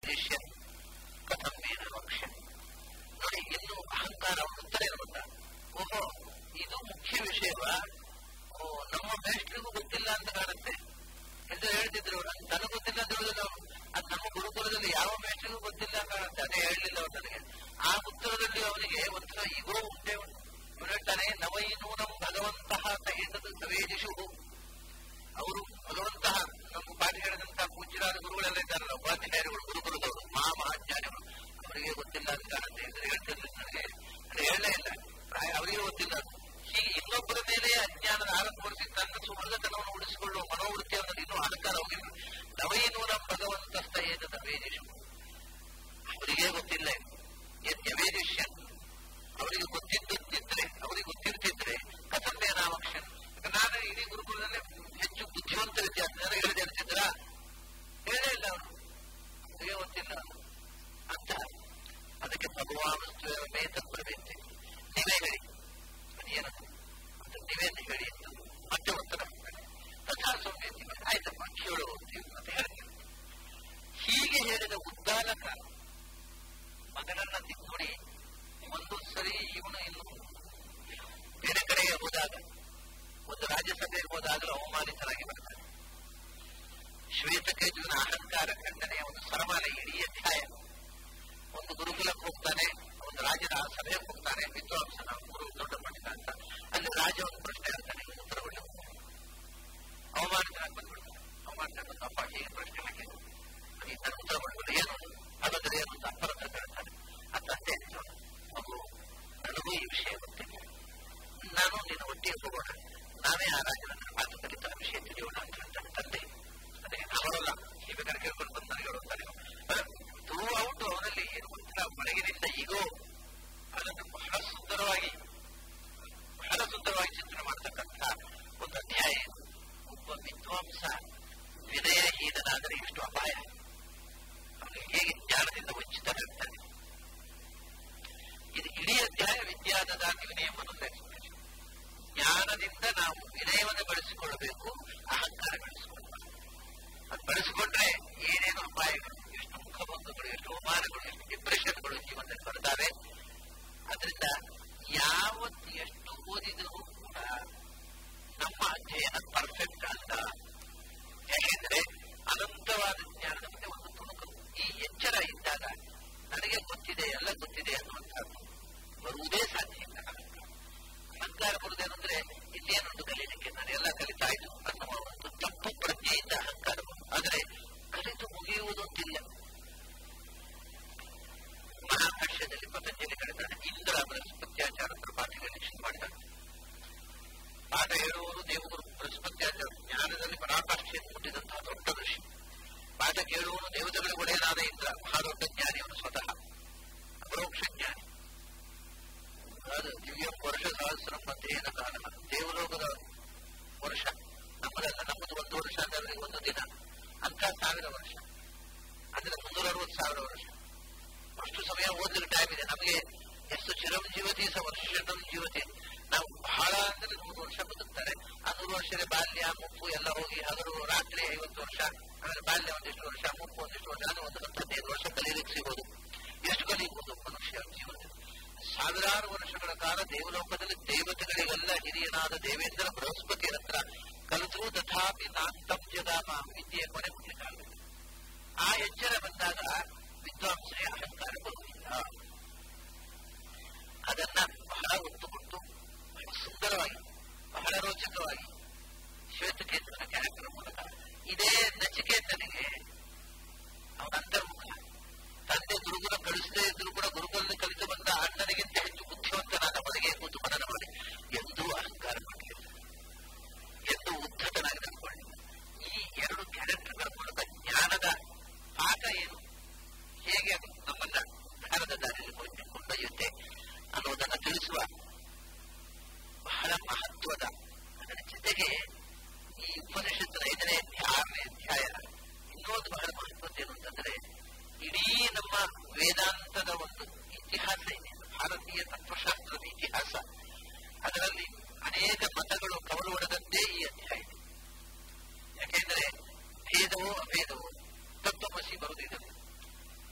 ವೇದಿಷ್ಯ ಕಥಂ ಮೇನ ವಕ್ಷ್ಯ ನೋಡಿ ಇನ್ನು ಅಹಂಕಾರ ಉತ್ತರ ಏನು ಗೊತ್ತಾ ಓಹೋ ಇದು ಮುಖ್ಯ ವಿಷಯವಾ ಓ ನಮ್ಮ ಮೇಷ್ಟ್ರಿಗೂ ಗೊತ್ತಿಲ್ಲ ಅಂತ ಕಾಣುತ್ತೆ ಎಂದು ಹೇಳ್ತಿದ್ರು ಅವ್ರು. ನನಗೆ ಗೊತ್ತಿಲ್ಲ ಅಂತ ಹೇಳುದಿಲ್ಲ ಅವರು ಅದು ನಮ್ಮ ಗುರುಕುಲದಲ್ಲಿ ಯಾವ ಮೇಷ್ಟ್ರಿಗೂ ಗೊತ್ತಿಲ್ಲ ಅಂತ ಕಾಣುತ್ತೆ ಅದೇ ಹೇಳಲಿಲ್ಲ ಅವ್ರು ನನಗೆ ಆ ಉತ್ತರದಲ್ಲಿ ಅವನಿಗೆ ಒಂಥರ ಈಗೋ ಉಂಟೆ ಉಂಟು ಇವ್ರು ಹೇಳ್ತಾನೆ ನವೈನೂನಂ ಭಗವಂತಹ ಅಂತ ಏತದು ಸವೇದಿಷು ಅವರು ಭಗವಂತಹ ನಮ್ಮ ಪಾಠ ಹೇಳಿದಂತಹ ಪೂಜ್ಯರಾದ ಗುರುಗಳೆಲ್ಲ ಇದ್ದಾರಲ್ಲ ಉಪಾಧ್ಯಾಯರುಗಳು ಗುರುಗುರುದವರು ಮಹಾ ಮಹಾಜ್ಞಾನಿಗಳು ಅವರಿಗೆ ಗೊತ್ತಿಲ್ಲ ಅಂತ ಕಾಣುತ್ತೆ ಎಂದು ಹೇಳ್ತಿರ್ಲಿಲ್ಲ ನನಗೆ ಅದು ಹೇಳಲೇ ಇಲ್ಲ ಪ್ರಾಯ ಅವರಿಗೆ ಗೊತ್ತಿಲ್ಲ ಅದು. ಹೀಗೆ ಇನ್ನೊಬ್ಬರ ಮೇಲೆ ಅಜ್ಞಾನದ ಆರೋಪ ಹೊರಿಸಿ ತನ್ನ ಸುಮೃತನವನ್ನು ಉಳಿಸಿಕೊಳ್ಳುವ ಮನೋವೃತ್ತಿಯನ್ನು ಇನ್ನೂ ಅಹಂಕಾರ ಹೋಗಿಲ್ಲ ನವೈನೂನ ಭಗವಂತಸ್ಥ ಏತದ ವೇದಿಷು ಅವರಿಗೆ ಗೊತ್ತಿಲ್ಲ ಯಜ್ಞವೇದಿಷ್ಯ ಅವರಿಗೆ ಗೊತ್ತಿದ್ದಿದ್ರೆ ಅವರಿಗೆ ಗೊತ್ತಿರ್ತಿದ್ರೆ ಕಥಂಬೇ ನಾಮಕ್ಷನ್ ನಾನು ಇಡೀ ಗುರುಕುಲದಲ್ಲೇ ಹೆಚ್ಚು ಬುದ್ಧಿವಂತ ವಿದ್ಯಾರ್ಥಿ ನನಗೆ ಹೇಳಿದೆ ಅನ್ಸಿದ್ರ ಹೇಳೇ ಇಲ್ಲ ಅವರು ಅವರಿಗೆ ಗೊತ್ತಿಲ್ಲ ಅಂತ ಅದಕ್ಕೆ ಭಗವಾನಸ್ತು ಮೇ ತತ್ಪರಬೇಕು ನೀವೇ ಹೇಳಿ ಅದೇನದು ಅಂತ ನೀವೇ ಹೇಳಿ ಅಂತ ಮತ್ತೆ ಉತ್ತರ ಕೊಡ್ತಾರೆ. ತಥಾ ಸೌಮ್ಯ ಆಯ್ತಪ್ಪ ಕೇಳು ಅಂತೀವಿ ಅಂತ ಹೇಳ್ತೀವಿ ಹೀಗೆ ಹೇಳಿದ ಉದ್ದಾಲಕ ಮಗನನ್ನ ನೋಡಿ ಒಂದು ಸರಿ ಇವನು ಇನ್ನು ಬೇರೆ ಕಡೆಗೆ ಹೋದಾಗ ಒಂದು ರಾಜ್ಯಸಭೆಗೆ ಹೋದಾಗಲೂ ಅವಮಾನಿತರಾಗಿ ಬರ್ತಾನೆ ಶ್ವೇತಕೇತುವಿನ ಅಹಂಕಾರ ಖಂಡನೆಯ ಒಂದು ಸರಮಾಲೆ ಇಡೀ ಅಧ್ಯಾಯ ಒಂದು ಗುರುಕುಲಕ್ಕೆ ಹೋಗ್ತಾನೆ ಒಂದು ರಾಜ್ಯದ ಆ ಸಭೆಗೆ ಹೋಗ್ತಾನೆ ವಿದ್ವಾಂಸನ ಗುರು ದೊಡ್ಡ ಪಂಡಿತ ಅಂತ ಅಲ್ಲಿ ರಾಜ ಒಂದು ಪ್ರಶ್ನೆ ಹೇಳ್ತಾನೆ ಇವನು ಉತ್ತರ ಕೊಡಲಿ ಅವಮಾನಿತರಾಗಿ ಬಂದ್ಬಿಡ್ತಾನೆ ಅವಮಾನಿತ ಅಪ್ಪ ಹೀಗೆ ಪ್ರಶ್ನೆ ಹಾಕಿದ್ರು ಈ ತರ ಉತ್ತರ ಕೊಡ್ಬಿಟ್ಟು ಏನು ಹಾಗಾದ್ರೆ ಏನು ಅಂತ ಅಪ್ಪನ ಹತ್ರ ಕೇಳ್ತಾನೆ ಆ ತಂದೆ ಹೇಳ್ತಾನೆ, ಮಗು ನನಗೂ ಈ ವಿಷಯ ಗೊತ್ತಿಲ್ಲ ನಾನು ನಿನ್ನ ಒಟ್ಟಿಗೆ ಹೋಗೋಣ ನಾವೇ ಆ ರಾಜನ ಹತ್ರ ಮಾತು ಕಲಿತಾ ವಿಷಯ ತಿಳಿಯೋಣ ಅಂತ ಹೇಳ್ತಾನೆ ತಂದೆ ಅದಕ್ಕೆ ಅವರಲ್ಲ ಈ ಬೇಕಾದ್ರೆ ಕೇಳ್ಕೊಂಡು ಬಂದು ನನಗೆ ಹೇಳುತ್ತಾನೆ ಥ್ರೂ ಔಟ್ ಅವನಲ್ಲಿ ಏನು ಗೊತ್ತಿಲ್ಲ ಒಳಗಿನಿಂದ ಈಗೋ ಅದನ್ನು ಬಹಳ ಸುಂದರವಾಗಿ ಬಹಳ ಸುಂದರವಾಗಿ ಚಿಂತನೆ ಮಾಡತಕ್ಕಂಥ ಒಂದು ಅಧ್ಯಾಯ ಇದು. ಒಬ್ಬ ವಿದ್ವಾಂಸ ವಿನಯಹೀನನಾದರೆ ಎಷ್ಟು ಅಪಾಯ ಅವನು ಹೇಗೆ ಜ್ಞಾನದಿಂದ ವಂಚಿತನಾಗ್ತಾನೆ ಇದು ಇಡೀ ಅಧ್ಯಾಯ ವಿದ್ಯಾದ ವಿನಯವನ್ನು ನೆನೆಸಬೇಕು ಜ್ಞಾನದಿಂದ ನಾವು ವಿನಯವನ್ನು ಬೆಳೆಸಿಕೊಳ್ಳಬೇಕು ಅಹಂಕಾರ ಬೆಳೆಸಿಕೊಳ್ಳಬೇಕು ಅದು ಬೆಳೆಸಿಕೊಂಡ್ರೆ ಏನೇನು ಅಪಾಯಗಳು ಎಷ್ಟು ಮುಖಭಂಗಗಳು ಎಷ್ಟು ಅವಮಾನಗಳು ಎಷ್ಟು ಡಿಪ್ರೆಷನ್ಗಳು ಜೀವನದಲ್ಲಿ ಬರ್ತವೆ ಅದರಿಂದ ಯಾವತ್ತು ಎಷ್ಟು ಓದಿದರೂ ಕೂಡ ನಮ್ಮ ಅಧ್ಯಯನ ಪರ್ಫೆಕ್ಟ್ ಅಲ್ಲ ಯಾಕೆಂದ್ರೆ ಅನಂತವಾದ ಜ್ಞಾನದ ಮುಂದೆ ಒಂದು ತುಣುಕು ಈ ಎಚ್ಚರ ಇದ್ದಾಗ ನನಗೆ ಗೊತ್ತಿದೆ ಎಲ್ಲ ಗೊತ್ತಿದೆ ಅನ್ನುವಂಥದ್ದು ಬರುವುದೇ ಸಾಧ್ಯ ಇಲ್ಲ ಅಹಂಕಾರ ಅಹಂಕಾರ ಬರುವುದೇನೆಂದ್ರೆ ಇನ್ನೇನೊಂದು ಕಲೀಲಿಕ್ಕೆ ನಾನು ಎಲ್ಲ ಕಲಿತಾಯ್ತು ಅನ್ನುವ ಒಂದು ತಪ್ಪು ಪ್ರಜ್ಞೆಯಿಂದ ಅಹಂಕಾರ ಬರುವುದು ಆದರೆ ಕಲಿತು ಮುಗಿಯುವುದೊಂದಿಲ್ಲ ಮಹಾಭಾಷ್ಯದಲ್ಲಿ ಪತಂಜಲಿ ಹೇಳ್ತಾನೆ ಇಂದ್ರ ಬೃಹಸ್ಪತ್ಯಾಚಾರ ಪಾಠಗಳಲ್ಲಿ ಶುರು ಮಾಡಿದ ಪಾಠ ಹೇಳುವವರು ದೇವಗುರು ಬೃಹಸ್ಪತ್ಯಾಚಾರ ಜ್ಞಾನದಲ್ಲಿ ಪರಾಕಾಷ್ಠೆಯನ್ನು ಮುಟ್ಟಿದಂತಹ ದೊಡ್ಡ ಋಷಿ ಪಾಠ ಕೇಳುವನು ದೇವತೆಗಳ ಒಡೆಯನಾದ ಇಂದ್ರ ಬಹಳ ದೊಡ್ಡ ಜ್ಞಾನಿಯವನು ಸ್ವತಃ ಅಪರೋಕ್ಷ ಜ್ಞಾನಿ ಅದು ದಿವ್ಯ ವರ್ಷ ಸಹಸ್ರ ಮಧ್ಯೇನ ಕಾಲ ದೇವಲೋಕದ ವರ್ಷ ನಮ್ಮದಲ್ಲ ನಮ್ಮದು ಒಂದು ವರ್ಷ ಅಂದ್ರೆ ಅವರಿಗೆ ಒಂದು ದಿನ ಅಂತ ಸಾವಿರ ವರ್ಷ ಅಂದ್ರೆ ಮುನ್ನೂರ ಅರವತ್ತು ಸಾವಿರ ವರ್ಷ ಅಷ್ಟು ಸಮಯ ಓದಲಿಕ್ಕೆ ಟೈಮ್ ಇದೆ ನಮಗೆ ಎಷ್ಟು ಚಿರಂಜೀವತಿ ಸ ವರ್ಷ ಜೀವತಿ ನಾವು ಬಹಳ ಅಂದ್ರೆ ನೂರು ವರ್ಷ ಬದುಕ್ತಾರೆ ಆ ನೂರು ವರ್ಷದ ಬಾಲ್ಯ ಮುಪ್ಪು ಎಲ್ಲ ಹೋಗಿ ಹಗಲು ರಾತ್ರಿ ಐವತ್ತು ವರ್ಷ ಆಮೇಲೆ ಬಾಲ್ಯ ಒಂದಿಷ್ಟು ವರ್ಷ ಮುಪ್ಪು ಒಂದಿಷ್ಟು ವರ್ಷ ಅಂದ್ರೆ ಒಂದು ಹತ್ತು ಹದಿನೈದು ವರ್ಷ ಕಲೀಲಿಕ್ಕೆ ಸಿಗೋದು ಎಷ್ಟು ಕಲಿಯಬಹುದು ಮನುಷ್ಯ ಜೀವನದಲ್ಲಿ ಸಾವಿರಾರು ವರ್ಷಗಳ ಕಾಲ ದೇವಲೋಕದಲ್ಲಿ ದೇವತೆಗಳಿಗೆಲ್ಲ ಹಿರಿಯನಾದ ದೇವೇಂದ್ರ ಬೃಹಸ್ಪತಿ ಹತ್ರ ಕಲಿತರೂ ತಥಾಪಿ ನಾಂತಂ ಜಗಾಮ ವಿದ್ಯೆ ಕೊನೆ ಮುಟ್ಲಿಕ್ಕಾಗಲಿಲ್ಲ ಆ ಎಚ್ಚರ ಬಂದಾಗ ವಿದ್ವಾಂಸರಿಗೆ ಅಹಂಕಾರ ಬರುವುದಿಲ್ಲ ಅದನ್ನ ಬಹಳ ಒತ್ತು ಕೊಟ್ಟು ಬಹಳ ಸುಂದರವಾಗಿ ಬಹಳ ರೋಚಕವಾಗಿ ಶ್ವೇತಕೇತನ ಕ್ಯಾರೆಕ್ಟರ್ ಮೂಲಕ ಇದೇ ನಚಿಕೇತನಿಗೆ ಅವನ ಅಂತರ್ಮುಖ ತಂದೆ ಗುರುಗುಲ ಕಳಿಸದೇ ಇದ್ರು ಕೂಡ ಗುರುಗಳಲ್ಲಿ ಕಲಿತು ಬಂದ ಅಣ್ಣನಿಗಿಂತ ಹೆಚ್ಚು ಬುದ್ಧಿವಂತನಾದ ಒಳಗೆ ಕೂತು ಮನನ ಮಾಡಿ ಎಂದೂ ಅಹಂಕಾರ ಮಾಡಲಿಲ್ಲ ಎಂದು ಉದ್ಧತನಾಗಿ ನಡ್ಕೊಳ್ಳಿ ಈ ಎರಡು ಕ್ಯಾರೆಕ್ಟರ್ಗಳ ಮೂಲಕ ಜ್ಞಾನದ ಪಾಠ ಏನು ಹೇಗೆ ಅದು ನಮ್ಮನ್ನ ಜ್ಞಾನದ ದಾರಿಯಲ್ಲಿ ಕೊಂಡ- ಕೊಂಡೊಯ್ಯುತ್ತೆ ಅನ್ನೋದನ್ನ ತಿಳಿಸುವ ಬಹಳ ಮಹತ್ವದ ಅದರ ಜೊತೆಗೆ ಈ ಉಪನಿಷತ್ತಿನ ಐದನೇ ಅಧ್ಯಾಯ ಆರನೇ ಅಧ್ಯಾಯ ಇನ್ನೊಂದು ಬಹಳ ಮಹತ್ವದ್ದು ಏನು ಅಂತಂದ್ರೆ ಇಡೀ ನಮ್ಮ ವೇದಾಂತದ ಒಂದು ಇತಿಹಾಸ ಇದೆ ಭಾರತೀಯ ತತ್ವಶಾಸ್ತ್ರದ ಇತಿಹಾಸ ಅದರಲ್ಲಿ ಅನೇಕ ಮತಗಳು ಕವಲು ಹೊಡೆದಂತೆ ಈ ಅಧ್ಯಾಯ ಇದೆ ಯಾಕೆಂದ್ರೆ ಭೇದವೋ ಅಭೇದವೋ ತತ್ವಮಸಿ ಬರುವುದಿದೆ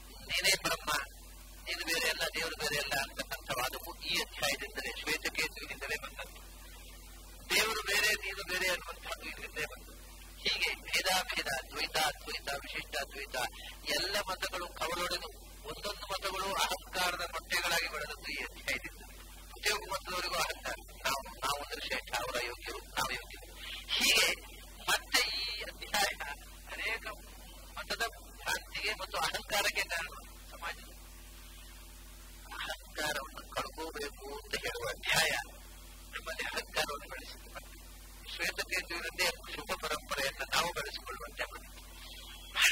ಮತಗಳು ಕವಲೊಡೆದು ಒಂದೊಂದು ಮತಗಳು ಅಹಂಕಾರದ ಮೊಟ್ಟೆಗಳಾಗಿ ಬೆಳೆದದ್ದು ಈ ಅಧ್ಯಾಯದಿಂದ ಪ್ರತಿಯೊಬ್ಬ ಮತದವರಿಗೂ ಅಹಂಕಾರ ನಾವು ನಾವು ಅಂದ್ರೆ ಶ್ರೇಷ್ಠ ಅವರ ಯೋಗ್ಯರು ನಾವು ಯೋಗ್ಯರು ಹೀಗೆ ಮತ್ತೆ ಈ ಅಧ್ಯಾಯ ಅನೇಕ ಮತದ ಭ್ರಾಂತಿಗೆ ಮತ್ತು ಅಹಂಕಾರಕ್ಕೆ ಕಾರಣ ಸಮಾಜದ ಅಹಂಕಾರವನ್ನು ಕಳ್ಕೋಬೇಕು ಅಂತ ಹೇಳುವ ಅಧ್ಯಾಯ ನಮ್ಮಲ್ಲಿ ಅಹಂಕಾರವನ್ನು ಬೆಳೆಸಿದೆ ಶ್ವೇತಕೇಂದ್ರದೇ ಶುಭ ಪರಂಪರೆಯನ್ನು ನಾವು ಬೆಳೆಸಿಕೊಳ್ಳುವಂತೆ ಮಾಡಿದೆ ಬಹಳ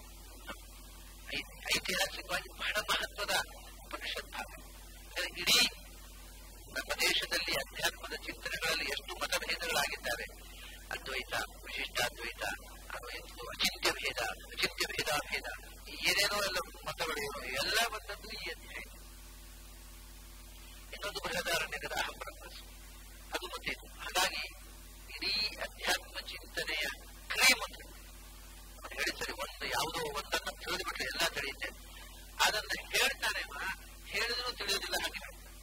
ಐತಿಹಾಸಿಕವಾಗಿ ಬಹಳ ಮಹತ್ವದ ಉಪನಿಷತ್ ಭಾಗ ಇಡೀ ನಮ್ಮ ದೇಶದಲ್ಲಿ ಅಧ್ಯಾತ್ಮದ ಚಿಂತನೆಗಳಲ್ಲಿ ಎಷ್ಟು ಮತಭೇದಗಳಾಗಿದ್ದಾರೆ ಅದ್ವೈತ ವಿಶಿಷ್ಟಾದ್ವೈತ ಅಚಿಂತ್ಯ ಭೇದ ಅಚಿಂತ್ಯ ಭೇದಾಭೇದ ಏನೇನೋ ಎಲ್ಲ ಮತಗಳು ಎಲ್ಲ ಬಂದದ್ದು ಈ ಅಧ್ಯಾಯ ಇನ್ನೊಂದು ಬೃಹದಾರಣ್ಯಕದ ಅಹಂ ಬ್ರಹ್ಮಸ್ಸು ಅದು ಮತ್ತೆ ಹಾಗಾಗಿ ಇಡೀ ಅಧ್ಯಾತ್ಮ ಚಿಂತನೆಯ ಕ್ರೀಮ್ ಅಂತ ಅವನು ಹೇಳ್ತಾರೆ ಒಂದು ಯಾವುದೋ ಒಂದನ್ನು ತಿಳಿದು ಬಿಟ್ರೆ ಎಲ್ಲ ತಿಳಿಯುತ್ತೆ ಅದನ್ನು ಹೇಳ್ತಾನೆ ಹೇಳಿದ್ರು ತಿಳಿಯೋದಿಲ್ಲ ಹಾಗೆ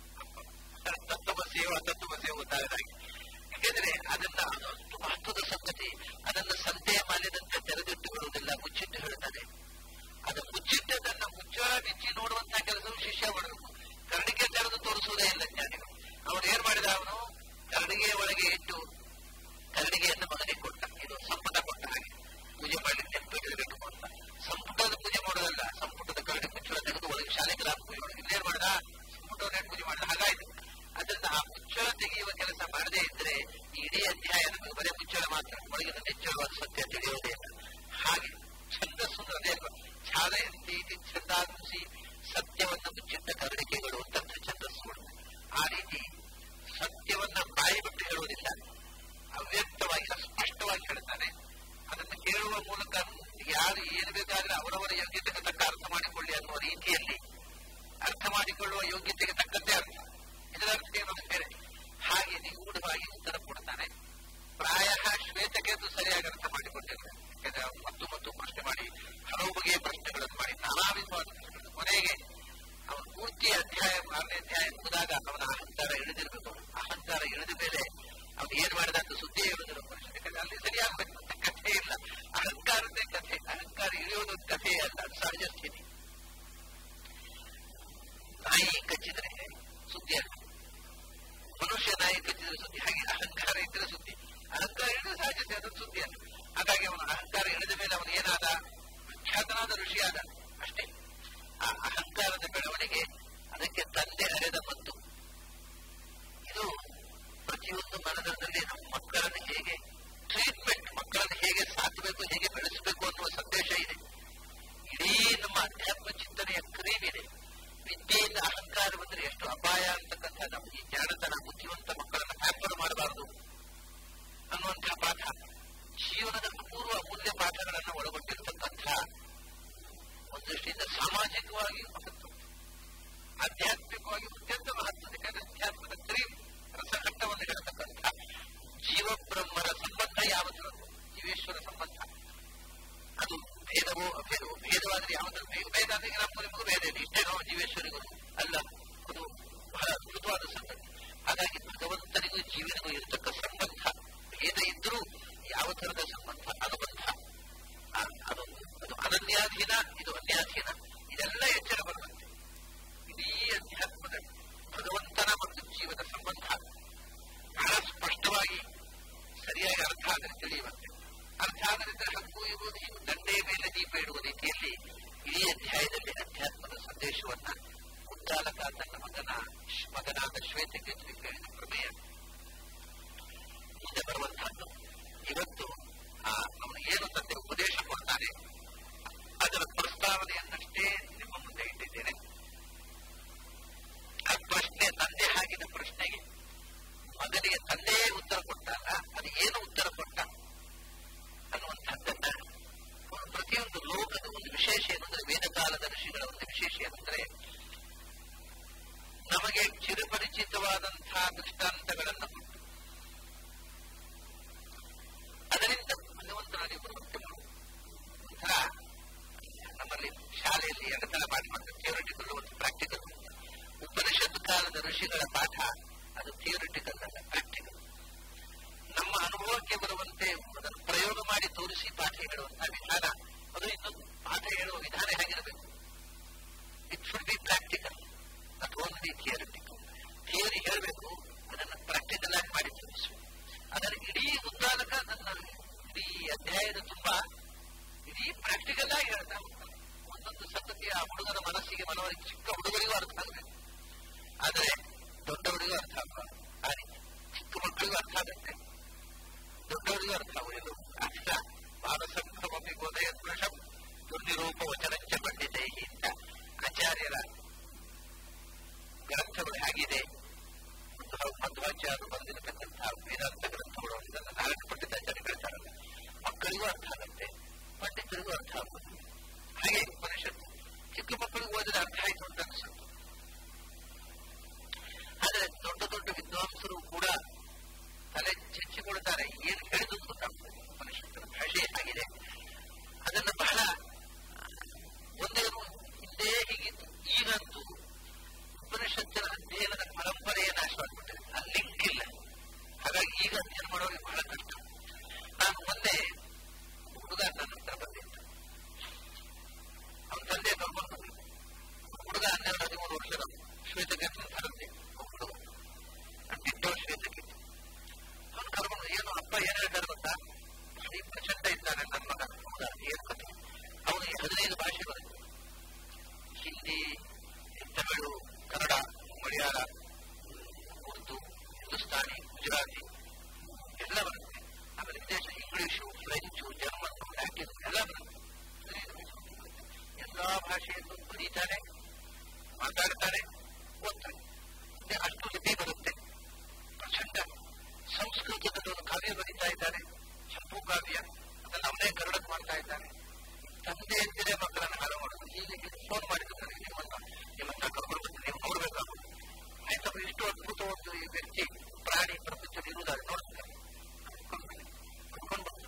ತತ್ವ ಸೇವ ತತ್ವ ಸೇವೆ ಗೊತ್ತಾಗದಾಗಿ ಯಾಕೆಂದ್ರೆ ಅದನ್ನ ಅದೊಂದು ಮಹತ್ವದ ಸಂಗತಿ ಅದನ್ನು ಸಂತೆಯ ಮಾಲಿದಂತೆ ತೆರೆದಿಟ್ಟು ಬಿಡುವುದಿಲ್ಲ ಮುಚ್ಚಿಟ್ಟು ಹೇಳ್ತಾನೆ ಅದು ಮುಚ್ಚಿಟ್ಟದನ್ನ ಮುಚ್ಚಳ ಬಿಚ್ಚಿ ನೋಡುವಂತಹ ಕೆಲಸವು ಶಿಷ್ಯ ಮಾಡಬೇಕು ಕರಡಿಗೆ ತೆರೆದು ತೋರಿಸುವುದೇ ಇಲ್ಲ ಜ್ಞಾನಿಗಳು ಅವನು ಏನ್ ಮಾಡಿದ ಅವನು ಕರಡಿಗೆ ಒಳಗೆ ಇಟ್ಟು ಕರಡಿಗೆಯನ್ನು ಮಗನಿಗೆ ಕೊಟ್ಟ ಇದು ಸಂಪುಟ ಕೊಟ್ಟ ಹಾಗೆ ಪೂಜೆ ಮಾಡ್ಲಿಕ್ಕೆ ನೆನಪಿಡಬೇಕು ಅಂತ ಸಂಪುಟದ ಪೂಜೆ ಮಾಡೋದಲ್ಲ ಸಂಪುಟದ ಕರಡಿ ಮುಚ್ಚಳ ತೆಗೆದು ಒಳಗೆ ಶಾಲೆ ಗ್ರಾಮ ಪೂಜೆ ಮಾಡಿ ಇನ್ನೇನ್ ಮಾಡಿದ ಸಂಪುಟವನ್ನೇ ಪೂಜೆ ಮಾಡಿದ ಹಾಗಾಯ್ತು ಅದರಿಂದ ಆ ಮುಚ್ಚಳ ತೆಗೆಯುವ ಕೆಲಸ ಮಾಡದೇ ಇದ್ರೆ ಇಡೀ ಅಧ್ಯಾಯ ನಮಗೆ ಬರೀ ಮುಚ್ಚಳ ಮಾತ್ರ ಒಳಗಿನ ನಿಚ್ಚಳವಾದ ಸತ್ಯ ತಿಳಿಯೋದೇ ಇಲ್ಲ ಹಾಗೆ ಛಂದಸ್ಸು ಅದೇ ಅಲ್ವಾ ಛಾಲೆಯಂತೆ ಛಂದಾಗಿಸಿ ಸತ್ಯವನ್ನು ಮುಚ್ಚಿಟ್ಟ ಕರಡಿಕೆಗಳು ಅಂತ ಛಂದಸ್ಸುಗಳು ಆ ರೀತಿ ಸತ್ಯವನ್ನ ಬಾಯಿ ಬಿಟ್ಟು ಹೇಳುವುದಿಲ್ಲ ಅವ್ಯಕ್ತವಾಗಿ ಸ್ಪಷ್ಟವಾಗಿ ಹೇಳ್ತಾನೆ ಅದನ್ನು ಕೇಳುವ ಮೂಲಕ ಯಾರು ಏನು ಬೇಕಾದ್ರೆ ಅವರವರ ಯೋಗ್ಯತೆಗೆ ತಕ್ಕ ಅರ್ಥ ಮಾಡಿಕೊಳ್ಳಿ ಅನ್ನುವ ರೀತಿಯಲ್ಲಿ ಅರ್ಥ ಮಾಡಿಕೊಳ್ಳುವ ಯೋಗ್ಯತೆಗೆ ತಕ್ಕಂತೆ ಅರ್ಥ ಇದರ ಅರ್ಥ ಏನು ಬೇರೆ ಹಾಗೆ ನಿಗೂಢವಾಗಿ ಉತ್ತರ ಕೊಡ್ತಾನೆ ಪ್ರಾಯ ಶ್ವೇತಕೇತು ಸರಿಯಾಗಿ ಅರ್ಥ ಮಾಡಿಕೊಂಡಿರ್ತಾರೆ ಯಾಕಂದ್ರೆ ಅವನು ಮತ್ತು ಮತ್ತು ಪ್ರಶ್ನೆ ಮಾಡಿ ಹಲವು ಬಗೆಯ ಪ್ರಶ್ನೆಗಳನ್ನು ಮಾಡಿ ನಾನಾ ವಿಧವಾದ ಪ್ರಶ್ನೆಗಳನ್ನು ಕೊನೆಗೆ ಅವನು ಪೂರ್ತಿ ಅಧ್ಯಾಯ ಆರನೇ ಅಧ್ಯಾಯ ಮುಗಿದಾಗ ಅವನ ಅಹಂಕಾರ ಇಳಿದಿರಬೇಕು ಅಹಂಕಾರ ಇಳಿದ ಮೇಲೆ ಅವನು ಏನ್ ಮಾಡಿದ ಅಂತ ಸುದ್ದಿ ಇಳಿದಿರೋ ಯಾಕಂದ್ರೆ ಅಲ್ಲಿ ಸರಿಯಾಗಬೇಕು ಅಂತ ಕಥೆ ಇಲ್ಲ ಅಹಂಕಾರದೇ ಕಥೆ ಅಹಂಕಾರ ಇಳಿಯೋದು ಕಥೆ ಅಲ್ಲ ಅದು ಸಹಜ ಸ್ಥಿತಿ ನಾಯಿ ಕಚ್ಚಿದ್ರೆ ಸುದ್ದಿ ಅಲ್ಲ ಮನುಷ್ಯ ನಾಯಿ ಕಚ್ಚಿದ್ರೆ ಸುದ್ದಿ ಹಾಗೆ ಅಹಂಕಾರ ಇದ್ರೆ ಸುದ್ದಿ ಅಹಂಕಾರ ಇಳಿದ ಸಹಜತೆ ಅದೊಂದು ಸುದ್ದಿ ಅಲ್ಲ ಹಾಗಾಗಿ ಅವನ ಅಹಂಕಾರ ಇಳಿದ ಮೇಲೆ ಅವನು ಏನಾದ ಖ್ಯಾತನಾದ ಋಷಿಯಾದ ಅಷ್ಟೇ ಆ ಅಹಂಕಾರದ ಬೆಳವಣಿಗೆ ಅದಕ್ಕೆ ತಂದೆ ಹರೆದ ಮತ್ತು ಇದು ಪ್ರತಿಯೊಂದು ಮನದಲ್ಲಿ ನಮ್ಮ ಮಕ್ಕಳನ್ನು ಹೇಗೆ ಟ್ರೀಟ್ಮೆಂಟ್ ಮಕ್ಕಳನ್ನು ಹೇಗೆ ಸಾಕಬೇಕು ಹೇಗೆ ಬೆಳೆಸಬೇಕು ಅನ್ನುವ ಸಂದೇಶ ಇದೆ ಇಡೀ ನಮ್ಮ ಅಧ್ಯಾತ್ಮ ಚಿಂತನೆಯ ಕ್ರೀಮ್ ಇದೆ ವಿದ್ಯೆಯಿಂದ ಅಹಂಕಾರ ಬಂದ್ರೆ ಎಷ್ಟು ಅಪಾಯ ಅಂತಕ್ಕಂಥ ನಮ್ಮ ಈ ಜ್ಞಾನತನ ಬುದ್ಧಿವಂತ ಮಕ್ಕಳನ್ನು ಹ್ಯಾಪರ್ ಮಾಡಬಾರದು ಅನ್ನುವಂತಹ ಪಾಠ ಜೀವನದ ಅಪೂರ್ವ ಅಮೂಲ್ಯ ಪಾಠಗಳನ್ನು ಒಳಗೊಂಡಿರ್ತಕ್ಕಂಥ ಒಂದು ದೃಷ್ಟಿಯಿಂದ ಸಾಮಾಜಿಕವಾಗಿ ಮಹತ್ವ ಆಧ್ಯಾತ್ಮಿಕವಾಗಿ ಅತ್ಯಂತ ಮಹತ್ವದ ಯಾಕಂದ್ರೆ ಅಧ್ಯಾತ್ಮದ ಕ್ರೀಮ್ ರಸಘಟ್ಟವನ್ನು ಹೇಳತಕ್ಕಂಥ ಜೀವಬ್ರಹ್ಮರ ಸಂಬಂಧ ಯಾವತ್ತು ಜೀವೇಶ್ವರ ಸಂಬಂಧ ಅದು ಭೇದವೋ ಅಭೇದವೋ ಭೇದವಾದ್ರೆ ಯಾವತ್ತೂ ಭೇದ ಅಂದ್ರೆ ನಮಗೂ ನಿಮಗೂ ಭೇದ ಇದೆ ಇಷ್ಟೇನೋ ಜೀವೇಶ್ವರಿಗೂ ಅಲ್ಲ ಅದು ಬಹಳ ಅದ್ಭುತವಾದ ಸಂಗತಿ ಹಾಗಾಗಿ ಭಗವಂತನಿಗೂ ಜೀವನಿಗೂ ಇರತಕ್ಕ ಸಂಬಂಧ ಭೇದ ಇದ್ರೂ ಯಾವ ತರದ ಸಂಬಂಧ ಅನುಬಂಧ ಅದು ಅದು ಅನನ್ಯಾಧೀನ ಇದು ಅನ್ಯಾಧೀನ ಇದೆಲ್ಲ ಎಚ್ಚರ ಬರುವಂತೆ ಇಡೀ ಅಧ್ಯಾತ್ಮದ ಭಗವಂತನ ಮತ್ತು ಜೀವದ ಸಂಬಂಧ ಬಹಳ ಸ್ಪಷ್ಟವಾಗಿ ಸರಿಯಾಗಿ ಅರ್ಥ ಆದರೆ ತಿಳಿಯುವಂತೆ ಅರ್ಥ ಆಗದಿದ್ದರೆ ಹಕ್ಕು ಇರುವುದು ಹೀಗೆ ದಂಡೆ ಮೇಲೆ ದೀಪ ಇಡುವ ರೀತಿಯಲ್ಲಿ ಇಡೀ ಅಧ್ಯಾಯದಲ್ಲಿ ಅಧ್ಯಾತ್ಮದ ಸಂದೇಶವನ್ನ ಉದ್ದಾಲಕ ತನ್ನ ಮಗನ ಮಗನಾದ ಶ್ವೇತಕೇತನಿಗೆ ಹೇಳಿದ ಪ್ರಮೇಯ ಮುಂದೆ ಬರುವಂತಹದ್ದು ಇವತ್ತು ಆ ಅವನು ಏನು ತಂದೆ ಉಪದೇಶ ಕೊಡ್ತಾನೆ ಅದರ ಪ್ರಸ್ತಾವನೆಯನ್ನಷ್ಟೇ ನಿಮ್ಮ ಮುಂದೆ ಇಟ್ಟಿದ್ದೇನೆ ಆ ಪ್ರಶ್ನೆ ತಂದೆ ಹಾಕಿದ ಪ್ರಶ್ನೆಗೆ ಮಗನಿಗೆ ತಂದೆಯೇ ಉತ್ತರ ಕೊಟ್ಟಲ್ಲ ಅದು ಏನು ಉತ್ತರ ಕೊಟ್ಟ ಅನ್ನುವಂಥದ್ದನ್ನ ಪ್ರತಿಯೊಂದು ಲೋಕದ ಒಂದು ವಿಶೇಷ ಏನಂದ್ರೆ ವೇದಕಾಲದ ಋಷಿಗಳ ಒಂದು ವಿಶೇಷ ಏನಂದ್ರೆ ನಮಗೆ ಚಿರಪರಿಚಿತವಾದಂತಹ ದೃಷ್ಟಾಂತಗಳನ್ನು ಕೊಟ್ಟು ಅದರಿಂದ ಭಗವಂತನಲ್ಲಿ ಬರುವಂತೆ ಮಾಡು ಒಂಥರ ನಮ್ಮಲ್ಲಿ ಶಾಲೆಯಲ್ಲಿ ಎರಡು ತರ ಪಾಠ ಮಾಡ್ತಾರೆ ಥಿಯೋರಿಟಿಕಲ್ ಮತ್ತು ಪ್ರಾಕ್ಟಿಕಲ್ ಉಪನಿಷತ್ ಕಾಲದ ಋಷಿಗಳ ಪಾಠ ಅದು ಥಿಯೋರಿಟಿಕಲ್ ಅಲ್ಲ ಪ್ರಾಕ್ಟಿಕಲ್ ನಮ್ಮ ಅನುಭವಕ್ಕೆ ಬರುವಂತೆ ಅದನ್ನು ಪ್ರಯೋಗ ಮಾಡಿ ತೋರಿಸಿ ಪಾಠ ಹೇಳುವಂತಹ ವಿಧಾನ ಅದು ಇನ್ನೊಂದು ಪಾಠ ಹೇಳುವ ವಿಧಾನ ಹೇಗಿರಬೇಕು ಬರೀ ಥಿಯರಿಟಿಕ್ ಥಿಯರಿ ಹೇಳಬೇಕು ಅದನ್ನು ಪ್ರಾಕ್ಟಿಕಲ್ ಆಗಿ ಮಾಡಿ ತೋರಿಸು ಅದರ ಇಡೀ ಉದ್ದಾಲಕ ನನ್ನ ಇಡೀ ಅಧ್ಯಾಯದ ತುಂಬಾ ಇಡೀ ಪ್ರಾಕ್ಟಿಕಲ್ ಆಗಿ ಹೇಳ್ತಾ ಹೋಗ್ತಾನೆ ಒಂದೊಂದು ಸಂಗತಿ ಆ ಹುಡುಗನ ಮನಸ್ಸಿಗೆ ಮನವರಿಗೆ ಚಿಕ್ಕ ಹುಡುಗರಿಗೂ ಅರ್ಥ ಆಗಬೇಕು ಆದರೆ ದೊಡ್ಡವರಿಗೂ ಅರ್ಥ ಆಗಬಾರ್ದು ಆ ರೀತಿ ಚಿಕ್ಕ ಮಕ್ಕಳಿಗೂ ಅರ್ಥ ಆಗುತ್ತೆ ದೊಡ್ಡವರಿಗೂ ಅರ್ಥ ಆಗುವುದು ಅಷ್ಟ ಬಾಲಸಂಭ್ರಮಿ ಗೋದಯ ದೃಶಂ ದುರ್ನಿರೂಪ ವಚನಂಚ ಪಂಡಿತೈ ಅಂತ ಆಚಾರ್ಯರ ಗ್ರಂಥಗಳು ಹೇಗಿದೆ ಮಧ್ವಾಚಾರ್ಯರು ಬಂದಿರತಕ್ಕಂತಹ ವೇದಾಂತ ಗ್ರಂಥಗಳು ಇದನ್ನು ನಾಲ್ಕು ಪಂಡಿತಾಚಾರ್ಯ ಹೇಳ್ತಾರಲ್ಲ ಮಕ್ಕಳಿಗೂ ಅರ್ಥ ಆಗುತ್ತೆ ಪಂಡಿತರಿಗೂ ಅರ್ಥ ಆಗುತ್ತೆ ಹಾಗೆ ಉಪನಿಷತ್ತು ಚಿಕ್ಕ ಮಕ್ಕಳಿಗೆ ಓದಿದ ಅರ್ಥ ಆಯ್ತು ಅಂತ ಅನಿಸುತ್ತೆ ಆದ್ರೆ ದೊಡ್ಡ ದೊಡ್ಡ ವಿದ್ವಾಂಸರು ಕೂಡ ತಲೆ ಚೆಚ್ಚಿಕೊಳ್ತಾರೆ ಏನು ಹೇಳಿದ್ರು ಗೊತ್ತಾಗ್ತದೆ ಉಪನಿಷತ್ತಿನ ಭಾಷೆ ಆಗಿದೆ ಅದನ್ನು ಬಹಳ ಒಂದೇನು ಹಿಂದೆ ಹೀಗಿತ್ತು ಈಗಂತೂ ಉಪನಿಷತ್ತಿನ ಅಧ್ಯಯನದ ಪರಂಪರೆಯೇ ನಾಶವಾಗ್ಬಿಟ್ಟಿದೆ ಅಲ್ಲಿ ಲಿಂಕ್ ಇಲ್ಲ ಹಾಗಾಗಿ ಈಗ ಅಧ್ಯಯನ ಮಾಡೋರಿಗೆ ಬಹಳ ಕಷ್ಟ ನಾನು ಮೊನ್ನೆ ಹುಡುಗ ನನ್ನ ಹತ್ರ ಬಂದಿತ್ತು ಅವನ ತಂದೆ ಕರ್ಕೊಂಡು ಬಂದಿದ್ದು ಹುಡುಗ ಹನ್ನೆರಡು ಹದಿಮೂರು ವರ್ಷದ ಶ್ವೇತಗೇತನ ಥರದ್ದೆ ಹುಡುಗ ಡಿಟ್ಟೋ ಶ್ವೇತಗೀತೆ ಅವನು ಕರ್ಕೊಂಡು ಏನು ಅಪ್ಪ ಏನ್ ಹೇಳ್ತಾರೆ ಗೊತ್ತಾ ಭಾರಿ ಪ್ರಚಂಡ ಇದ್ದಾನೆ ನನ್ನ ಮಗ ಹೌದಾ ಏನು ಕಥೆ ಅವನಿಗೆ ಹದಿನೈದು ಭಾಷೆ ಬರುತ್ತೆ ಹಿಂದಿ ತಮಿಳು ಕನ್ನಡ ಮಲಯಾಳ ಉರ್ದು ಹಿಂದೂಸ್ತಾನಿ ಗುಜರಾತಿ ಎಲ್ಲ ಬರುತ್ತೆ ಆಮೇಲೆ ವಿದೇಶ ಇಂಗ್ಲಿಷು ಫ್ರೆಂಚು ಜರ್ಮನ್ ಲ್ಯಾಟಿನ್ ಎಲ್ಲ ಬರುತ್ತೆ ಎಲ್ಲಾ ಭಾಷೆಯನ್ನು ಬರೀತಾನೆ ಮಾತಾಡ್ತಾನೆ ಓದ್ತಾನೆ ಅಷ್ಟು ಲಿಪಿ ಬರುತ್ತೆ ಪ್ರಚಂಡ ಸಂಸ್ಕೃತದಲ್ಲಿ ಒಂದು ಕಾವ್ಯ ಬರೀತಾ ಇದ್ದಾನೆ ಚಂಪು ಕಾವ್ಯ ಅದನ್ನು ಅವನೇ ಕನ್ನಡಕ್ಕೆ ಮಾಡ್ತಾ ಇದ್ದಾನೆ ತಂದೆ ಎಂದರೆ ಮಕ್ಕಳನ್ನು ಹಾಳು ಮಾಡೋದು ಹೀಗೆ ಫೋನ್ ಮಾಡಿದ್ರು ನನಗೆ ನಿಮ್ಮನ್ನ ನಿಮ್ಮನ್ನ ಕರ್ಕೊಂಡು ಬಂದು ನೀವು ನೋಡ್ಬೇಕಾಗುತ್ತೆ ಆಯ್ತಪ್ಪ ಇಷ್ಟು ಅದ್ಭುತ ಒಂದು ಈ ವ್ಯಕ್ತಿ ಪ್ರಾಣಿ ಪ್ರಪಂಚದಲ್ಲಿ ಇರುವುದಾದ್ರೆ ನೋಡ್ತಾರೆ ಕರ್ಕೊಂಡು ಬಂದು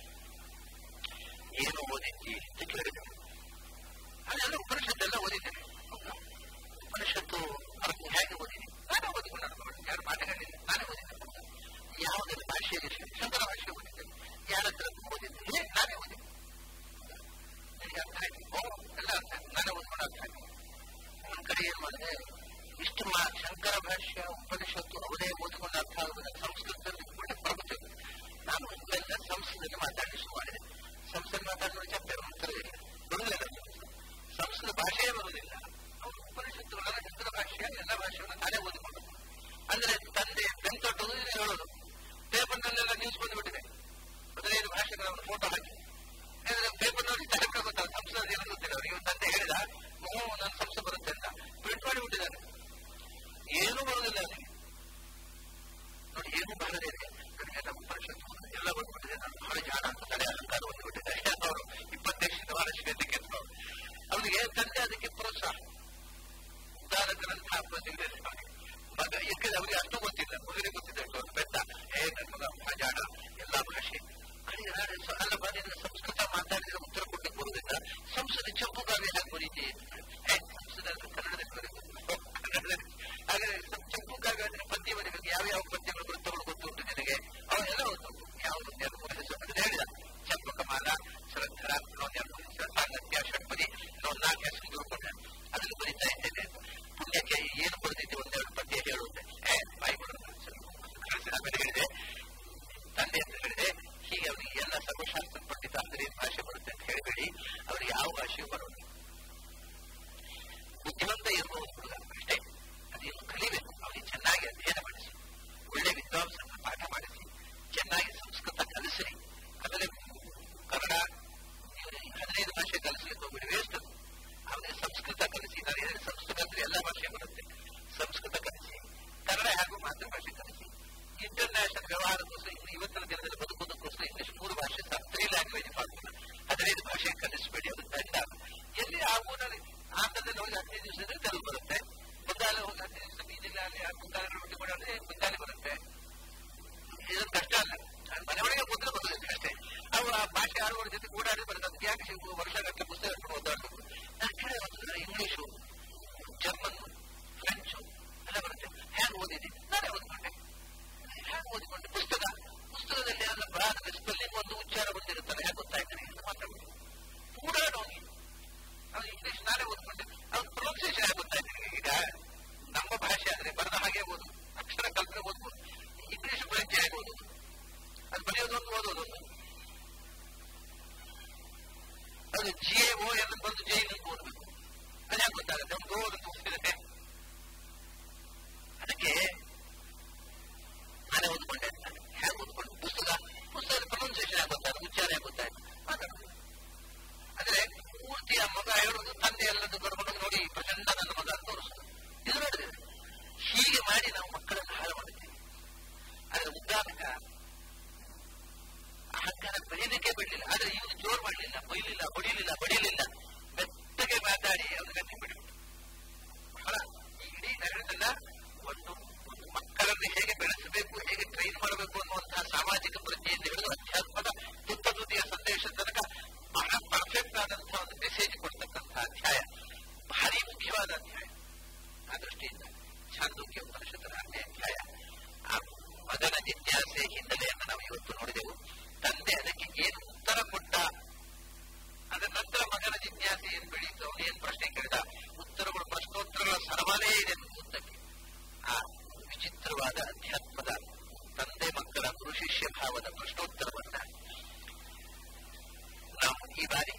ಏನು ಓದಿದ್ದಿ ಅಂತ ಕೇಳಿದೆ ಅದೆಲ್ಲ ಉಪನಿಷತ್ತೆಲ್ಲ ಓದಿದ್ದೇನೆ ಉಪನಿಷತ್ತು ಅರ್ಥ ಹೇಗೆ ಓದಿದ್ದೀನಿ ನಾನೇ ಓದಿಕೊಂಡು ನಾನು ಯಾರು ಮಾತುಗಳಿಲ್ಲ ನಾನೇ ಓದಿದ್ದೇನೆ ಯಾವುದೆಲ್ಲ ಭಾಷೆಯಲ್ಲಿ ಶಂಕರ ಭಾಷೆ ಓದಿದ್ದೇನೆ ಯಾರ ಹತ್ರ ಓದಿದ್ದೆ ನಾನೇ ಓದಿದ್ದೆ ನನಗೆ ಅರ್ಥ ಆಯ್ತು ಓ ಎಲ್ಲ ಅರ್ಥ ಆಯ್ತು ನಾನೇ ಓದ್ಕೊಂಡು ಅರ್ಥ ಆಯ್ತು ಒಂದ್ ಕಡೆ ಏನ್ ಮಾಡಿದೆ ಇಷ್ಟು ಮಾ ಶಂಕರ ಭಾಷ್ಯ ಉಪನಿಷತ್ತು ಅವರೇ ಓದಿಕೊಂಡು ಅರ್ಥ ಆಗುವುದಿಲ್ಲ ಸಂಸ್ಕೃತದಲ್ಲಿ ಒಳ್ಳೆ ಪ್ರಭುತ್ವ ಇದೆ. ನಾನು ಎಲ್ಲ ಸಂಸ್ಕೃತದಲ್ಲಿ ಮಾತಾಡಲಿ ಶುರು ಮಾಡಿದೆ ಸಂಸ್ಕೃತ ಮಾತಾಡಿದ್ರೆ ಚಾಪ್ಟರ್ ಉತ್ತರವಿಲ್ಲ ಬರುವುದಿಲ್ಲ ಸಂಸ್ಕೃತ ಭಾಷೆಯೇ ಬರುವುದಿಲ್ಲ ಅವರು ಉಪನಿಷತ್ತುಗಳನ್ನ ಶಂಕರ ಭಾಷೆಯ ಎಲ್ಲ ಭಾಷೆಯನ್ನು ನಾನೇ ಓದಿಕೊಂಡು ಅಂದ್ರೆ ತಂದೆ ಬೆಂತೊಟ್ಟು ಹೇಳೋದು ಪೇಪರ್ನಲ್ಲೆಲ್ಲ ನ್ಯೂಸ್ ಬಂದುಬಿಟ್ಟಿದೆ ಹದಿನೈದು ಭಾಷೆಗಳ ಫೋಟೋ ಹಾಕಿ ಯಾಕಂದ್ರೆ ಪೇಪರ್ನಲ್ಲಿ ತನಕ ಗೊತ್ತಲ್ಲ ಸಂಸ್ಕೃತ ಏನು ಗೊತ್ತಿಲ್ಲ ಅವರಿಗೆ ತಂದೆ ಹೇಳಿದ ಹ್ಞೂ ನನ್ನ ಸಂಸ್ಥೆ ಬರುತ್ತೆ ಅಂತ ಪ್ರಿಂಟ್ ಮಾಡಿಬಿಟ್ಟಿದ್ದಾನೆ ಏನೂ ಬರುವುದಿಲ್ಲ ಅವನಿಗೆ ನೋಡಿ ಏನು ಬರದೇ ಇದೆ ನನಗೆಲ್ಲ ಉಪನಿಷತ್ತು ಎಲ್ಲ ಬಂದ್ಬಿಟ್ಟಿದೆ ನಾನು ಬಹಳ ಜಾಣ ಅಂತ ತಲೆ ಅಲಂಕಾರ ಬಂದ್ಬಿಟ್ಟಿದೆ ಅವರು ಇಪ್ಪತ್ತೈದು ಶತಮಾನ ಶ್ವೇತಕ್ಕೆ ಅವನಿಗೆ ತಂದೆ ಅದಕ್ಕೆ ಪ್ರೋತ್ಸಾಹ ಉದಾಹರಣೆಗಳಂತಹ ಪ್ರತಿಕ್ರಿಯೆ ಮಗ ಯಾಕಂದ್ರೆ ಅವರಿಗೆ ಅಷ್ಟು ಗೊತ್ತಿಲ್ಲ ಮೊದಲಿಗೆ ಗೊತ್ತಿದೆ ಒಂದು ಬೆತ್ತ ಏ ನನ್ನ ಮಗ ಬಹಳ ಜಾಣ ಎಲ್ಲ ಭಾಷೆ ಅಲ್ಲ ಬಂದಿದ್ರೆ ಸಂಸ್ಕೃತ ಮಾತಾಡಿದ್ರೆ ಉತ್ತರ ಕೊಟ್ಟು ಬರುವುದಿಲ್ಲ ಸಂಸ್ಕೃತ ಚಂಪು ಕಾವ್ಯ ಹೇಗೆ ಬರೀತಿ ಏ ಸಂಸ್ಕೃತ ಕನ್ನಡದಲ್ಲಿ ಬರೀಬೇಕು ಕನ್ನಡದಲ್ಲಿ ಹಾಗಾದ್ರೆ ಚಂಪು ಕಾವ್ಯ ಅಂದ್ರೆ ಪದ್ಯ ಬರೀಬೇಕು ಯಾವ ಯಾವ ಪದ್ಯಗಳು ವೃತ್ತಗಳು ಗೊತ್ತುಂಟು ನಿನಗೆ ಅವೆಲ್ಲ ಗೊತ್ತು ಯಾವುದು ಅದನ್ನ ಹೇಳಿದ ಚಂಪಕಮಾಲ ಸರಂಧರ ಇನ್ನೊಂದು ಸಾಂಗತ್ಯ ಷಟ್ಪದಿ ಇನ್ನೊಂದು ನಾಲ್ಕು ಹೆಸರು ತಿಳ್ಕೊಂಡೆ ಅದನ್ನು ಬರೀತಾ ಇದ್ದೇನೆ ಪುಣ್ಯಕ್ಕೆ ಏನು ಬರೆದಿದ್ದೆ ಒಂದೆರಡು ಪದ್ಯ ಹೇಳುತ್ತೆ ಏ ಬಾಯಿ ಕಳಿಸಿದ ಮೇಲೆ ಹೇಳಿದೆ ತಂದೆ ಅಂತ ಹೇಳಿದೆ ಹೀಗೆ ಅವರಿಗೆ ಎಲ್ಲ ಸರ್ವಶಾಸ್ತ್ರ ಪಂಡಿತ ಅಂದ್ರೆ ಭಾಷೆ ಬರುತ್ತೆ ಅಂತ ಹೇಳಬೇಡಿ ಅವರಿಗೆ ಯಾವ ಭಾಷೆಯೂ ಬರೋದು ಬುದ್ಧಿವಂತ ಇರಬಹುದು ಹುಡುಗ ಅಷ್ಟೇ ಅದೇನು ಕಲಿಬೇಕು ಅವರಿಗೆ ಚೆನ್ನಾಗಿ ಅಧ್ಯಯನ ಮಾಡಿಸಿ ಒಳ್ಳೆ ವಿದ್ವಾಂಸರನ್ನ ಪಾಠ ಮಾಡಿಸಿ ಚೆನ್ನಾಗಿ ಸಂಸ್ಕೃತ ಕಲಿಸ್ರಿ ಆಮೇಲೆ ಕನ್ನಡ ಹದಿನೈದು ಭಾಷೆ ಕಲಿಸ್ಲಿಕ್ಕೆ ಹೋಗ್ಬಿಡಿ ವೇಸ್ಟ್ ಅದು ಅವನಿಗೆ ಸಂಸ್ಕೃತ ಕಲಿಸಿ ನಾನು ಹೇಳಿದ ಸಂಸ್ಕೃತ ಅಂದ್ರೆ ಎಲ್ಲ ಭಾಷೆ ಬರುತ್ತೆ ಸಂಸ್ಕೃತ ಕಲಿಸಿ ಕನ್ನಡ ಹಾಗೂ ಮಾತೃಭಾಷೆ ಕಲಿಸಿ ಇಂಟರ್ನ್ಯಾಷನಲ್ ವ್ಯವಹಾರಕ್ಕೋಸ್ಕರ ಇವತ್ತಿನ ದಿನದಲ್ಲಿ ಬದುಕೋದಕ್ಕೋಸ್ಕರ ಇಂಗ್ಲಿಷ್ ಮೂರು ಭಾಷೆ ತ್ರೀ ಲ್ಯಾಂಗ್ವೇಜ್ ಮಾಡ್ತಾರೆ ಹದಿನೈದು ಭಾಷೆ ಕಲಿಸಬೇಡಿ ಅದು ದಂಡ ಎಲ್ಲಿ ಆ ಊರಲ್ಲಿ ಆಂಧ್ರದಲ್ಲಿ ಹೋಗಿ ಹದಿನೈದು ದಿವಸದಲ್ಲಿ ತೆಲುಗು ಬರುತ್ತೆ ಬಂಗಾಲ ಹೋಗಿ ಹದಿನೈದು ದಿವಸ ಬೀದಿನಲ್ಲಿ ಬಂಗಾಲ ರೊಟ್ಟಿ ಮಾಡಿ ಬಂಗಾಲಿ ಬರುತ್ತೆ ಇದೊಂದು ಕಷ್ಟ ಅಲ್ಲ ಮನೆ ಒಳಗೆ ಮೊದಲು ಬರೋದಿಲ್ಲ ಅಷ್ಟೇ ಅವು ಆ ಭಾಷೆ ಆಡುವವರ ಜೊತೆ ಓಡಾಡಿ ಬರುತ್ತೆ ಯಾಕೆ ವರ್ಷಗಟ್ಟಲೆ ಪುಸ್ತಕ ಓದಾಡಬೇಕು ನಾನು ಕೇಳಿ ಇಂಗ್ಲಿಷು ಜರ್ಮನ್ ಫ್ರೆಂಚು ಎಲ್ಲ ಬರುತ್ತೆ ಹೇಗೆ ಓದಿದೆ ನಾನೇ ಓದ್ಕೊಂಡೆ ಹೇಗೆ ಓದಿಕೊಂಡೆ ಪುಸ್ತಕ ಪುಸ್ತಕದಲ್ಲಿ ಎಲ್ಲ ಬರಾದ ಸ್ಪೆಲ್ಲಿಂಗ್ ಒಂದು ಉಚ್ಚಾರ ಬಂದಿರುತ್ತಲ್ಲ ಹೇಗೆ ಗೊತ್ತಾಯ್ತಾನೆ ಅಂತ ಮಾತಾಡೋದು ಪೂರಾ ನೋಡಿ ಅದು ಇಂಗ್ಲಿಷ್ ನಾನೇ ಓದ್ಕೊಂಡೆ ಅವ್ನು ಪ್ರೊನೌನ್ಸಿಯೇಷನ್ ಹೇಗೆ ಗೊತ್ತಾಯ್ತು ಈಗ ನಮ್ಮ ಓದೋದು ಅಕ್ಷರ ಕಲ್ಪನೆ ಓದ್ಬೋದು ಇಂಗ್ಲಿಷ್ ಫ್ರೆಂಚ್ ಹೇಗೆ ಓದೋದು ಅದು ಬರೆಯೋದೊಂದು ಓದೋದೊಂದು ಅದು ಜಿ ಎ ಓ ಎಲ್ಲ ಬಂದು ಜೈ ಅಂತ ಓದಬೇಕು ಅದು ಯಾಕೆ ಗೊತ್ತಾಗುತ್ತೆ ಒಂದು ಓ ಅಂತ ಓದ್ತಿರುತ್ತೆ ಅದಕ್ಕೆ ನಾನೇ ಓದ್ಕೊಂಡೆ ಹೇಗೆ ಓದ್ಕೊಂಡು ಪುಸ್ತಕ ಪುಸ್ತಕದ ಪ್ರೊನೌನ್ಸಿಯೇಷನ್ ಯಾಕೆ ಗೊತ್ತಾಯ್ತು ಉಚ್ಚಾರ ಯಾಕೆ ಗೊತ್ತಾಯ್ತು ಮಾತಾಡೋದು ಅಂದ್ರೆ ಪೂರ್ತಿ ಆ ಮಗ ಹೇಳೋದು ತಂದೆ ಎಲ್ಲದೂ ಗರ್ಭಕ್ಕೆ ನೋಡಿ ಪ್ರಚಂಡ ನನ್ನ ಮಗ ಅಂತ ತೋರಿಸೋದು ಇದು ನೋಡಿದ್ರೆ ಹೀಗೆ ಮಾಡಿ ನಾವು ಮಕ್ಕಳನ್ನು ಹಾಳು ಮಾಡುತ್ತೇವೆ ಆದ್ರೆ ಉದ್ದಾನಕ ಅಹಂಕಾರ ಬೆಳೆಯಲಿಕ್ಕೆ ಬಿಡಲಿಲ್ಲ ಆದ್ರೆ ಇವನು ಜೋರ್ ಮಾಡಲಿಲ್ಲ ಬೈಲಿಲ್ಲ ಹೊಡಿಲಿಲ್ಲ ಬಡಿಯಲಿಲ್ಲ ಮೆತ್ತಗೆ ಮಾತಾಡಿ ಅವನು ಗಟ್ಟಿ ಬಿಟ್ಬಿಟ್ಟು ಬಹಳ ಈ ಇಡೀ ನಗರದಲ್ಲ ಒಂದು ಒಂದು ಮಕ್ಕಳನ್ನು ಹೇಗೆ ಬೆಳೆಸಬೇಕು ಹೇಗೆ ಟ್ರೈನ್ ಮಾಡಬೇಕು ಅನ್ನುವಂತಹ ಸಾಮಾಜಿಕ ಪ್ರಜ್ಞೆಯಿಂದ ಹಿಡಿದು ಅಧ್ಯಾತ್ಮದ ತುತ್ತ ತುದಿಯ ಸಂದೇಶ ತನಕ ಬಹಳ ಪರ್ಫೆಕ್ಟ್ ಆದಂತಹ ಒಂದು ಮೆಸೇಜ್ ಕೊಡ್ತಕ್ಕಂತಹ ಅಧ್ಯಾಯ ಭಾರಿ ಮುಖ್ಯವಾದ ಅಧ್ಯಾಯ ಆ ದೃಷ್ಟಿಯಿಂದ ಚಾಂದೋಗ್ಯ ಉಪನಿಷತ್ತರ ಹತ್ತನೇ ಅಧ್ಯಾಯ ಆ ಮಗನ ಜಿಜ್ಞಾಸೆ ಹಿನ್ನೆಲೆಯನ್ನು ನಾವು ಇವತ್ತು ನೋಡಿದೆವು ತಂದೆ ಅದಕ್ಕೆ ಏನು ಉತ್ತರ ಕೊಟ್ಟ ಅದರ ನಂತರ ಮಗನ ಜಿಜ್ಞಾಸೆ ಏನು ಬೆಳೀತು ಅವನು ಏನು ಪ್ರಶ್ನೆ ಕೇಳಿದ ಉತ್ತರಗಳು ಪ್ರಶ್ನೋತ್ತರಗಳ ಸರಮಾಲೇ ಇದೆ ಉದ್ದಕ್ಕೆ ಆ ವಿಚಿತ್ರವಾದ ಅಧ್ಯಾತ್ಮದ ತಂದೆ ಮಕ್ಕಳ ಗುರು ಶಿಷ್ಯ ಭಾವದ ಪ್ರಶ್ನೋತ್ತರವನ್ನ ನಾವು ಈ ಬಾರಿ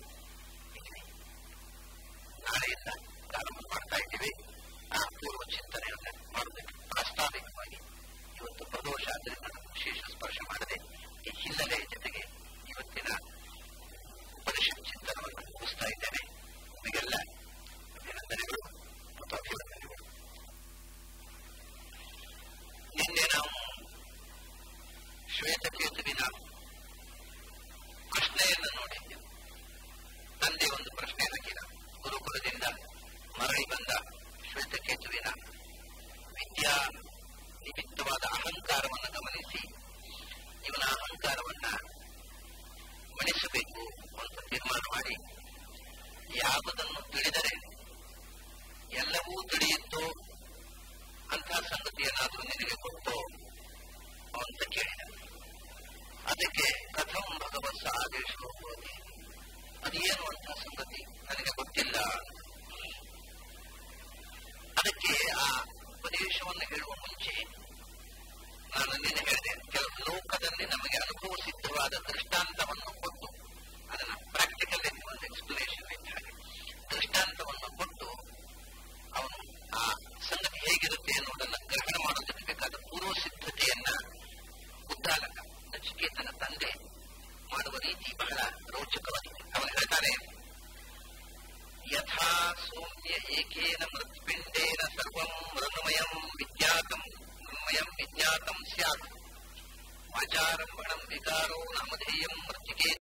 ನಾಳೆಯಿಂದ ಪ್ರಾರಂಭ ಮಾಡ್ತಾ ಇದ್ದೀವಿ ಆ ಪೂರ್ವ ಚಿಂತನೆಯನ್ನು ಮಾಡೋದಕ್ಕೆ ಪ್ರಾಸ್ತಾವಿಕವಾಗಿ ಇವತ್ತು ಪ್ರದೋಷ ಆದ್ದರಿಂದ ನಾನು ವಿಶೇಷ ಸ್ಪರ್ಶ ಮಾಡದೆ ಈ ಹಿನ್ನೆಲೆಯ ಜೊತೆಗೆ ಇವತ್ತಿನ ಉಪನಿಷತ್ ಚಿಂತನವನ್ನು ಮುಗಿಸ್ತಾ ಇದ್ದೇನೆ ನಿಮಗೆಲ್ಲ ಅಭಿನಂದನೆಗಳು ಮತ್ತು ಅಭಿನಂದನೆಗಳು ನಿನ್ನೆ ನಾವು ಶ್ವೇತಕೇತುವಿನ ಪ್ರಶ್ನೆಯನ್ನು ನೋಡಿದ್ದೆವು ತಂದೆ ಒಂದು ಪ್ರಶ್ನೆ ಹಾಕಿದ ಗುರುಕುಲದಿಂದ ಮರಳಿ ಬಂದ ಶ್ವೇತಕೇತುವಿನ ವಿದ್ಯಾ ನಿಮಿತ್ತವಾದ ಅಹಂಕಾರವನ್ನು ಗಮನಿಸಿ ಇವನ ಅಹಂಕಾರವನ್ನ ಮಣಿಸಬೇಕು ಅಂತ ತೀರ್ಮಾನ ಮಾಡಿ ಯಾವುದನ್ನು ತಿಳಿದರೆ ಎಲ್ಲವೂ ತಿಳಿಯುತ್ತೋ ಅಂತಹ ಸಂಗತಿಯನ್ನಾದರೂ ನಿನಗೆ ಕೊಟ್ಟೋ ಅಂತ ಕೇಳಿದ ಅದಕ್ಕೆ ಕಥಂ ಭಗವತ್ ಆದೇಶ ಹೋಗೋದಿ ಅದೇನು ಅಂತ ಸಂಗತಿ ನನಗೆ ಗೊತ್ತಿಲ್ಲ ಅದಕ್ಕೆ ಆ ಉಪದೇಶವನ್ನು ಹೇಳುವ ಮುಂಚೆ ನಾನು ನಿನ್ನೆ ಹೇಳಿದೆ ಕೆಲವು ಲೋಕದಲ್ಲಿ ನಮಗೆ ಅನುಭವ ಸಿದ್ಧವಾದ ದೃಷ್ಟಾಂತವನ್ನು ಕೊಟ್ಟು ಅದನ್ನು ಪ್ರಾಕ್ಟಿಕಲ್ ಒಂದು ಎಕ್ಸ್ಪ್ಲನೇಷನ್ ಇದ್ದ ಹಾಗೆ ದೃಷ್ಟಾಂತವನ್ನು ಕೊಟ್ಟು ಅವನು ಆ ಸಂಗತಿ ಹೇಗಿರುತ್ತೆ ಅನ್ನೋದನ್ನು ಗ್ರಹಣ ಮಾಡೋದಕ್ಕೆ ಬೇಕಾದ ಪೂರ್ವ ಸಿದ್ಧತೆಯನ್ನ ಉದ್ದಾಲಕ ನಚಿಕೇತನ ತಂದೆ ಮಾಡುವ ರೀತಿ ಬಹಳ ರೋಚಕವಾಗಿದೆ ಅವನು ಹೇಳ್ತಾನೆ ಯಥಾ ಸೌಮ್ಯ ಏಕೇನ ಮೃತ್ಪಿಂಡೇನ ಸರ್ವಂ ಮೃನ್ಮಯಂ ವಿಜ್ಞಾತಂ ಮೃನ್ಮಯಂ ವಿಜ್ಞಾತಂ ಸ್ಯಾತ್ ವಾಚಾರಂಭಣಂ ವಿಕಾರೋ ನಾಮಧೇಯಂ ಮೃತ್ತಿಕೆ